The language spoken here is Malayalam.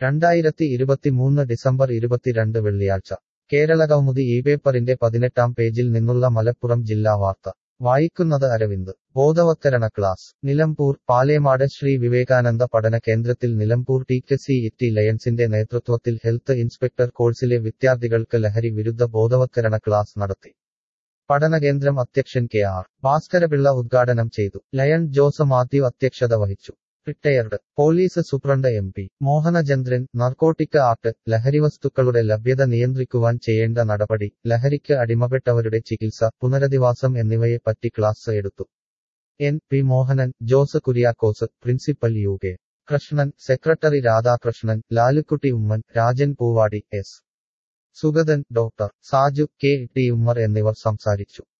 രണ്ടായിരത്തി ഇരുപത്തിമൂന്ന് ഡിസംബർ ഇരുപത്തിരണ്ട് വെള്ളിയാഴ്ച കേരളകൗമുദി ഈ പേപ്പറിന്റെ പതിനെട്ടാം പേജിൽ നിന്നുള്ള മലപ്പുറം ജില്ലാ വാർത്ത വായിക്കുന്നത് അരവിന്ദ് ബോധവത്കരണ ക്ലാസ് നിലമ്പൂർ പാലേമാട് ശ്രീ വിവേകാനന്ദ പഠന കേന്ദ്രത്തിൽ നിലമ്പൂർ ടി കെ സി ഇറ്റി ലയൺസിന്റെ നേതൃത്വത്തിൽ ഹെൽത്ത് ഇൻസ്പെക്ടർ കോഴ്സിലെ വിദ്യാർത്ഥികൾക്ക് ലഹരി വിരുദ്ധ ബോധവത്കരണ ക്ലാസ് നടത്തി പഠനകേന്ദ്രം അധ്യക്ഷൻ കെ ആർ ഭാസ്കരപിള്ള ഉദ്ഘാടനം ചെയ്തു ലയൺ ജോസ് മാത്യു അധ്യക്ഷത വഹിച്ചു retired police superintendent M P Mohanachandran narcotic act ലഹരിവസ്തുക്കളുടെ ലഭ്യത നിയന്ത്രിക്കുവാൻ ചെയ്യേണ്ട നടപടി ലഹരിക്ക് അടിമപ്പെട്ടവരുടെ ചികിത്സ പുനരധിവാസം എന്നിവയെപ്പറ്റി ക്ലാസ് എടുത്തു N P Mohanan Jose Kuriakose principal U K Krishnan secretary Radhakrishnan Lalukutty Oommen Rajan Poovadi S Sugathan doctor Saju K T Ummer എന്നിവർ സംസാരിച്ചു